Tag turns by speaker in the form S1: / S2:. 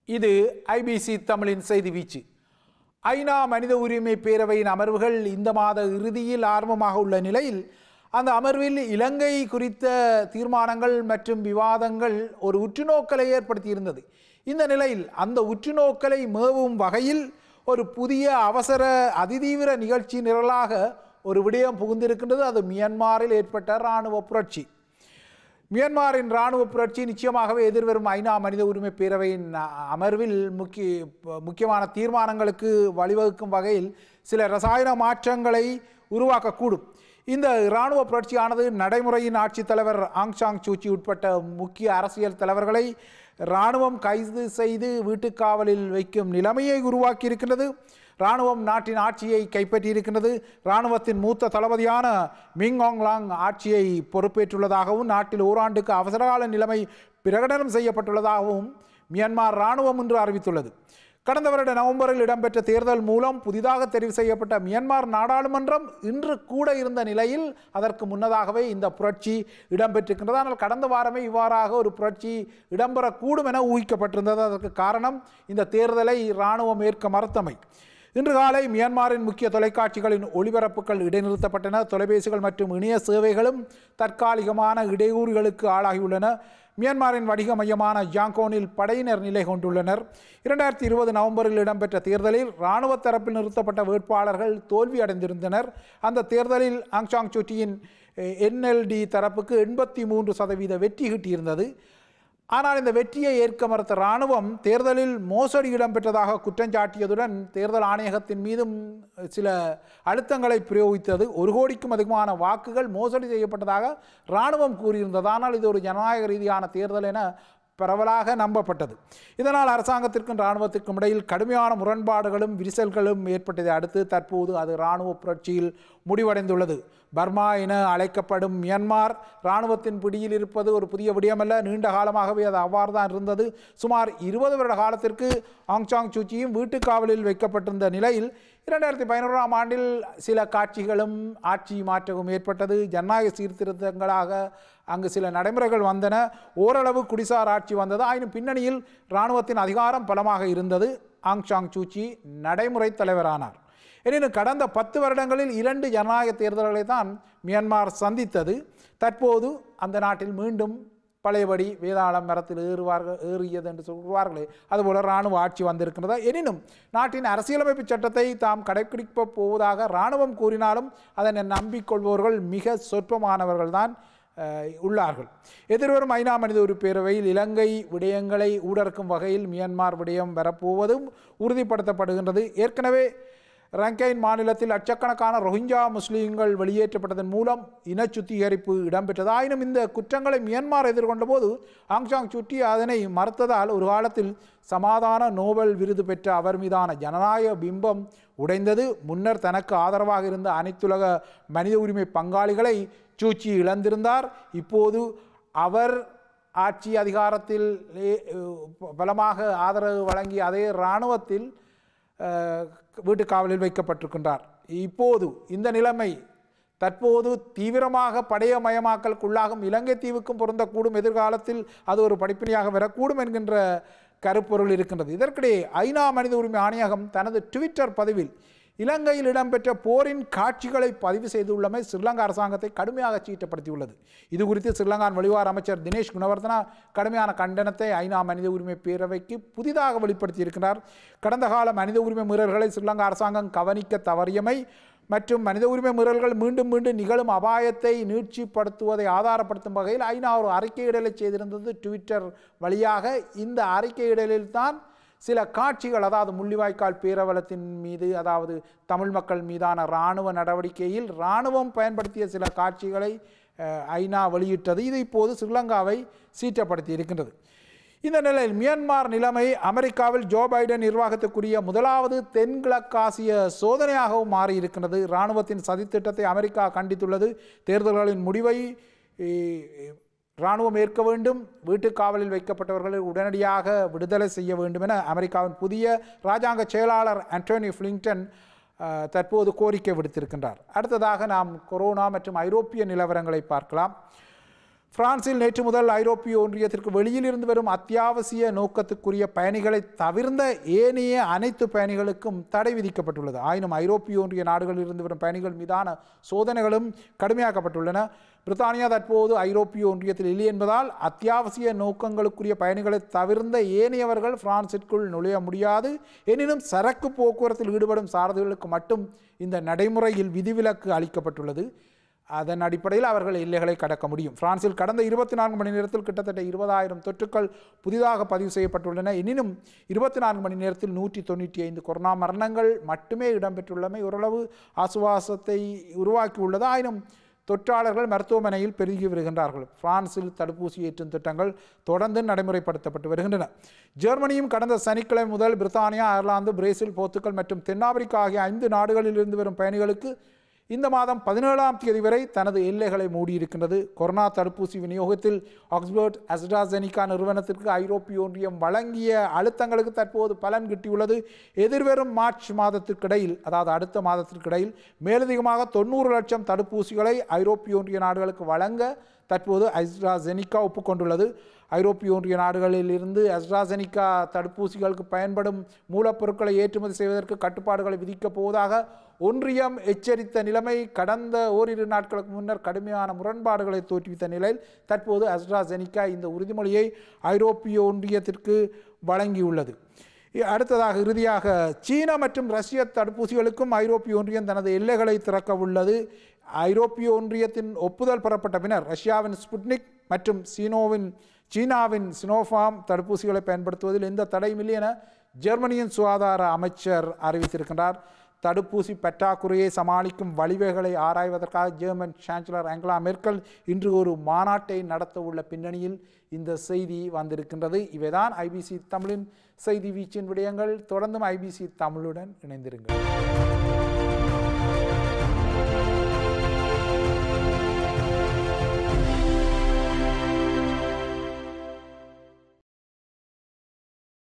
S1: இது ஐபிசி தமிழின் செய்தி வீச்சு ஐநா மனித உரிமை பேரவையின் அமர்வுகள் இந்த மாத இறுதியில் ஆரம்பமாக உள்ள நிலையில் அந்த அமர்வில் இலங்கை குறித்த தீர்மானங்கள் மற்றும் விவாதங்கள் ஒரு உற்றுநோக்கலை ஏற்படுத்தியிருந்தது இந்த நிலையில் அந்த உற்றுநோக்கலை மேவும் வகையில் ஒரு புதிய அவசர அதிதீவிர நிகழ்ச்சி நிரலாக ஒரு விடயம் புகுந்திருக்கின்றது அது மியான்மரில் ஏற்பட்ட இராணுவ புரட்சி மியான்மரின் இராணுவ புரட்சி நிச்சயமாகவே எதிர்வரும் ஐநா மனித உரிமை பேரவையின் அ- அமர்வில் முக்கிய முக்கியமான தீர்மானங்களுக்கு வழிவகுக்கும் வகையில் சில ரசாயன மாற்றங்களை உருவாக்கக்கூடும் இந்த இராணுவ புரட்சியானது நடைமுறையின் ஆட்சித் தலைவர் ஆங் சாங் சூச்சி உட்பட்ட முக்கிய அரசியல் தலைவர்களை இராணுவம் கைது செய்து வீட்டுக்காவலில் வைக்கும் நிலைமையை உருவாக்கி இருக்கின்றது இராணுவம் நாட்டின் ஆட்சியை கைப்பற்றியிருக்கின்றது இராணுவத்தின் மூத்த தளபதியான மிங் ஆங் லாங் ஆட்சியை பொறுப்பேற்றுள்ளதாகவும் நாட்டில் ஓராண்டுக்கு அவசரகால நிலைமை பிரகடனம் செய்யப்பட்டுள்ளதாகவும் மியான்மர் இராணுவம் இன்று அறிவித்துள்ளது கடந்த வருட நவம்பரில் இடம்பெற்ற தேர்தல் மூலம் புதிதாக தெரிவு செய்யப்பட்ட மியான்மர் நாடாளுமன்றம் இன்று கூட இருந்த நிலையில் அதற்கு முன்னதாகவே இந்த புரட்சி இடம்பெற்றிருக்கின்றது ஆனால் கடந்த வாரமே இவ்வாறாக ஒரு புரட்சி இடம்பெறக்கூடும் என ஊகிக்கப்பட்டிருந்தது அதற்கு காரணம் இந்த தேர்தலை இராணுவம் ஏற்க மறுத்தமை இன்று காலை மியான்மரின் முக்கிய தொலைக்காட்சிகளின் ஒளிபரப்புகள் இடைநிறுத்தப்பட்டன தொலைபேசிகள் மற்றும் இணைய சேவைகளும் தற்காலிகமான இடையூறுகளுக்கு ஆளாகியுள்ளன மியான்மரின் வணிக மையமான ஜாங்கோனில் படையினர் நிலை கொண்டுள்ளனர் இரண்டாயிரத்தி இருபது நவம்பரில் இடம்பெற்ற தேர்தலில் இராணுவ தரப்பில் நிறுத்தப்பட்ட வேட்பாளர்கள் தோல்வி அடைந்திருந்தனர் அந்த தேர்தலில் ஆங் சாங் சூட்டியின் என்எல்டி தரப்புக்கு எண்பத்தி மூன்று சதவீத வெற்றி கிட்டியிருந்தது ஆனால் இந்த வெற்றியை ஏற்க மறுத்த இராணுவம் தேர்தலில் மோசடி இடம்பெற்றதாக குற்றஞ்சாட்டியதுடன் தேர்தல் ஆணையகத்தின் மீதும் சில அழுத்தங்களை பிரயோகித்தது ஒரு கோடிக்கும் அதிகமான வாக்குகள் மோசடி செய்யப்பட்டதாக இராணுவம் கூறியிருந்தது ஆனால் இது ஒரு ஜனநாயக ரீதியான தேர்தல் என பரவலாக நம்பப்பட்டது இதனால் அரசாங்கத்திற்கும் இராணுவத்திற்கும் இடையில் கடுமையான முரண்பாடுகளும் விரிசல்களும் ஏற்பட்டதை அடுத்து தற்போது அது இராணுவ புரட்சியில் முடிவடைந்துள்ளது பர்மா என அழைக்கப்படும் மியான்மார் இராணுவத்தின் பிடியில் இருப்பது ஒரு புதிய விடயமல்ல நீண்ட காலமாகவே அது அவ்வாறு தான் இருந்தது சுமார் இருபது வருட காலத்திற்கு ஆங் சாங் சூச்சியும் வீட்டுக் காவலில் வைக்கப்பட்டிருந்த நிலையில் இரண்டாயிரத்தி பதினோராம் ஆண்டில் சில காட்சிகளும் ஆட்சி மாற்றமும் ஏற்பட்டது ஜனநாயக சீர்திருத்தங்களாக அங்கு சில நடைமுறைகள் வந்தன ஓரளவு குடிசார் ஆட்சி வந்தது ஆயினும் பின்னணியில் இராணுவத்தின் அதிகாரம் பலமாக இருந்தது ஆங் சாங் சூச்சி நடைமுறை தலைவரானார் எனினும் கடந்த பத்து வருடங்களில் இரண்டு ஜனநாயக தேர்தல்களை தான் மியான்மர் சந்தித்தது தற்போது அந்த நாட்டில் மீண்டும் பழையபடி வேதாளம் மரத்தில் ஏறுவார்கள் ஏறியது என்று சொல்வார்களே அதுபோல இராணுவ ஆட்சி வந்திருக்கின்றதா எனினும் நாட்டின் அரசியலமைப்பு சட்டத்தை தாம் கடைபிடிக்கப் போவதாக இராணுவம் கூறினாலும் அதனை நம்பிக்கொள்பவர்கள் மிக சொற்பமானவர்கள்தான் அஹ், உள்ளார்கள் எதிர்வரும் ஐநா மனித உரிமை பேரவையில் இலங்கை விடயங்களை ஊடறுக்கும் வகையில் மியான்மர் விடயம் வரப்போவதும் உறுதிப்படுத்தப்படுகின்றது ஏற்கனவே ரங்கைன் மாநிலத்தில் லட்சக்கணக்கான ரோஹிஞ்சா முஸ்லீம்கள் வெளியேற்றப்பட்டதன் மூலம் இன சுத்திகரிப்பு இடம்பெற்றது ஆயினும் இந்த குற்றங்களை மியான்மர் எதிர்கொண்ட போது ஆங்சாங் சுட்டி அதனை மறுத்ததால் ஒரு காலத்தில் சமாதான நோபல் விருது பெற்ற அவர் மீதான ஜனநாயக பிம்பம் உடைந்தது முன்னர் தனக்கு ஆதரவாக இருந்த அனைத்துலக மனித உரிமை பங்காளிகளை சூச்சி இழந்திருந்தார் இப்போது அவர் ஆட்சி அதிகாரத்தில் ஏ- பலமாக ஆதரவு வழங்கிய அதே இராணுவத்தில் அஹ், வீட்டுக் காவலில் வைக்கப்பட்டிருக்கின்றார் இப்போது இந்த நிலைமை தற்போது தீவிரமாக படையமயமாக்கலுக்குள்ளாகும் இலங்கை தீவுக்கும் பொருந்தக்கூடும் எதிர்காலத்தில் அது ஒரு படிப்பினையாக வரக்கூடும் என்கின்ற கருப்பொருள் இருக்கின்றது இதற்கிடையே ஐநா மனித உரிமை ஆணையகம் தனது ட்விட்டர் பதிவில் இலங்கையில் இடம்பெற்ற போரின் காட்சிகளை பதிவு செய்துள்ளமை ஸ்ரீலங்கா அரசாங்கத்தை கடுமையாக சீட்டப்படுத்தியுள்ளது இது குறித்து ஸ்ரீலங்கான் வெளிவார அமைச்சர் தினேஷ் குணவர்தனா கடுமையான கண்டனத்தை ஐநா மனித உரிமை பேரவைக்கு புதிதாக வெளிப்படுத்தியிருக்கிறார் கடந்த கால மனித உரிமை மீறல்களை ஸ்ரீலங்கா அரசாங்கம் கவனிக்க தவறியமை மற்றும் மனித உரிமை மீறல்கள் மீண்டும் மீண்டும் நிகழும் அபாயத்தை நீட்சிப்படுத்துவதை ஆதாரப்படுத்தும் வகையில் ஐநா ஒரு அறிக்கையிடலை செய்திருந்தது ட்விட்டர் வழியாக இந்த அறிக்கையிடலில் தான் சில காட்சிகள் அதாவது முள்ளிவாய்க்கால் பேரவலத்தின் மீது அதாவது தமிழ் மக்கள் மீதான இராணுவ நடவடிக்கையில் இராணுவம் பயன்படுத்திய சில காட்சிகளை அஹ், ஐநா வெளியிட்டது இது இப்போது ஸ்ரீலங்காவை சீற்றப்படுத்தி இருக்கின்றது இந்த நிலையில் மியான்மர் நிலைமை அமெரிக்காவில் ஜோ பைடன் நிர்வாகத்துக்குரிய முதலாவது தென்கிழக்காசிய சோதனையாகவும் மாறி இருக்கின்றது இராணுவத்தின் சதித்திட்டத்தை அமெரிக்கா கண்டித்துள்ளது தேர்தல்களின் முடிவை eh, இராணுவம் ஏற்க வேண்டும் வீட்டுக் காவலில் வைக்கப்பட்டவர்களை உடனடியாக விடுதலை செய்ய வேண்டும் என அமெரிக்காவின் புதிய இராஜாங்க செயலாளர் ஆண்டோனி ஃபிளிங்டன் அஹ், தற்போது கோரிக்கை விடுத்திருக்கின்றார் அடுத்ததாக நாம் கொரோனா மற்றும் ஐரோப்பிய நிலவரங்களை பார்க்கலாம் பிரான்சில் நேற்று முதல் ஐரோப்பிய ஒன்றியத்திற்கு வெளியில் இருந்து வரும் அத்தியாவசிய நோக்கத்துக்குரிய பயணிகளை தவிர்ந்த ஏனைய அனைத்து பயணிகளுக்கும் தடை விதிக்கப்பட்டுள்ளது ஆயினும் ஐரோப்பிய ஒன்றிய நாடுகளில் இருந்து வரும் பயணிகள் மீதான சோதனைகளும் கடுமையாக்கப்பட்டுள்ளன பிரித்தானியா தற்போது ஐரோப்பிய ஒன்றியத்தில் இல்லை என்பதால் அத்தியாவசிய நோக்கங்களுக்குரிய பயணிகளை தவிர்ந்த ஏனையவர்கள் பிரான்சிற்குள் நுழைய முடியாது எனினும் சரக்கு போக்குவரத்தில் ஈடுபடும் சாரதிகளுக்கு மட்டும் இந்த நடைமுறையில் விதிவிலக்கு அளிக்கப்பட்டுள்ளது அதன் அடிப்படையில் அவர்கள் எல்லைகளை கடக்க முடியும் பிரான்சில் கடந்த இருபத்தி நான்கு மணி நேரத்தில் கிட்டத்தட்ட இருபதாயிரம் தொற்றுக்கள் புதிதாக பதிவு செய்யப்பட்டுள்ளன எனினும் இருபத்தி நான்கு மணி நேரத்தில் நூற்றி தொண்ணூற்றி ஐந்து கொரோனா மரணங்கள் மட்டுமே இடம்பெற்றுள்ளமை ஓரளவு ஆசுவாசத்தை உருவாக்கியுள்ளது ஆயினும் தொற்றாளர்கள் மருத்துவமனையில் பெருகி வருகின்றார்கள் பிரான்சில் தடுப்பூசி ஏற்றும் திட்டங்கள் தொடர்ந்து நடைமுறைப்படுத்தப்பட்டு வருகின்றன ஜெர்மனியும் கடந்த சனிக்கிழமை முதல் பிரித்தானியா அயர்லாந்து பிரேசில் போர்த்துக்கல் மற்றும் தென்னாப்பிரிக்கா ஆகிய ஐந்து நாடுகளில் இருந்து வரும் பயணிகளுக்கு இந்த மாதம் பதினேழாம் தேதி வரை தனது எல்லைகளை மூடியிருக்கின்றது கொரோனா தடுப்பூசி விநியோகத்தில் ஆக்ஸ்போர்ட் அஸ்ட்ராசெனிகா நிறுவனத்திற்கு ஐரோப்பிய ஒன்றியம் வழங்கிய அழுத்தங்களுக்கு தற்போது பலன் கிட்டியுள்ளது எதிர்வரும் மார்ச் மாதத்திற்கிடையில் அதாவது அடுத்த மாதத்திற்கிடையில் மேலதிகமாக தொண்ணூறு லட்சம் தடுப்பூசிகளை ஐரோப்பிய ஒன்றிய நாடுகளுக்கு வழங்க தற்போது அஸ்ட்ராசெனிகா ஒப்புக்கொண்டுள்ளது ஐரோப்பிய ஒன்றிய நாடுகளில் இருந்து அஸ்ட்ராசெனிகா தடுப்பூசிகளுக்கு பயன்படும் மூலப்பொருட்களை ஏற்றுமதி செய்வதற்கு கட்டுப்பாடுகளை விதிக்கப் போவதாக ஒன்றியம் எச்சரித்த நிலைமை கடந்த ஓரிரு நாட்களுக்கு முன்னர் கடுமையான முரண்பாடுகளை தோற்றுவித்த நிலையில் தற்போது அஸ்ட்ராசெனிகா இந்த உறுதிமொழியை ஐரோப்பிய ஒன்றியத்திற்கு வழங்கியுள்ளது இ- அடுத்ததாக இறுதியாக சீனா மற்றும் ரஷ்ய தடுப்பூசிகளுக்கும் ஐரோப்பிய ஒன்றியம் தனது எல்லைகளை திறக்க உள்ளது ஐரோப்பிய ஒன்றியத்தின் ஒப்புதல் பெறப்பட்ட பின்னர் ரஷ்யாவின் ஸ்புட்னிக் மற்றும் சீனோவின் சீனாவின் சினோஃபார்ம் தடுப்பூசிகளை பயன்படுத்துவதில் எந்த தடையும் இல்லை என ஜெர்மனியின் சுகாதார அமைச்சர் அறிவித்திருக்கின்றார் தடுப்பூசி பற்றாக்குறையை சமாளிக்கும் வழிவகைகளை ஆராய்வதற்காக ஜெர்மன் சான்சலர் ஆங்கலா மெர்க்கல் இன்று ஒரு மாநாட்டை நடத்த உள்ள பின்னணியில் இந்த செய்தி வந்திருக்கின்றது இவைதான் ஐபிசி தமிழின் செய்தி வீச்சின் விடயங்கள் தொடர்ந்தும் ஐபிசி தமிழுடன் இணைந்திருங்கள்